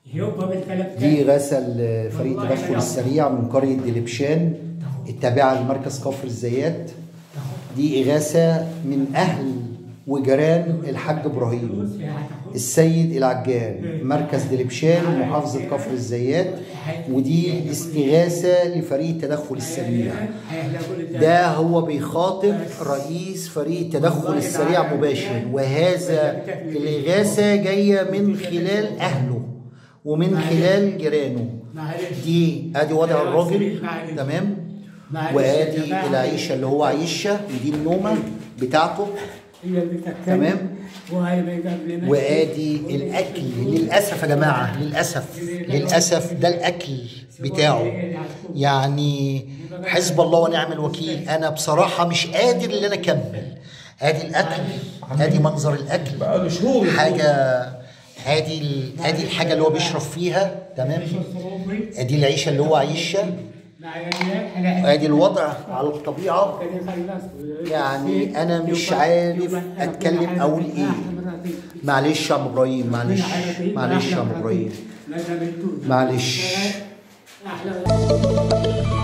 يبقى بالكلام دي إغاثة لفريق التدخل السريع من قرية دلبشان التابعة لمركز كفر الزيات دي إغاثة من أهل وجيران الحاج إبراهيم السيد العجال مركز دلبشان محافظة كفر الزيات ودي استغاثة لفريق التدخل السريع ده هو بيخاطب رئيس فريق التدخل السريع مباشر وهذا الإغاثة جاية من خلال أهله ومن خلال جيرانه دي ادي وضع الراجل تمام وادي العيشه اللي هو عيشه ودي النومه بتاعته تمام وادي الاكل للاسف يا جماعه للاسف للاسف ده الاكل بتاعه يعني حسب الله ونعم الوكيل انا بصراحه مش قادر ان انا اكمل ادي الاكل ادي منظر الاكل بقاله شهور حاجه ادي ال- ادي الحاجه اللي هو بيشرب فيها تمام ادي العيشه اللي هو عايشها ادي الوضع على الطبيعه يعني انا مش عارف اتكلم اقول ايه معلش يا ابو ابراهيم معلش معلش يا ابو ابراهيم معلش احلى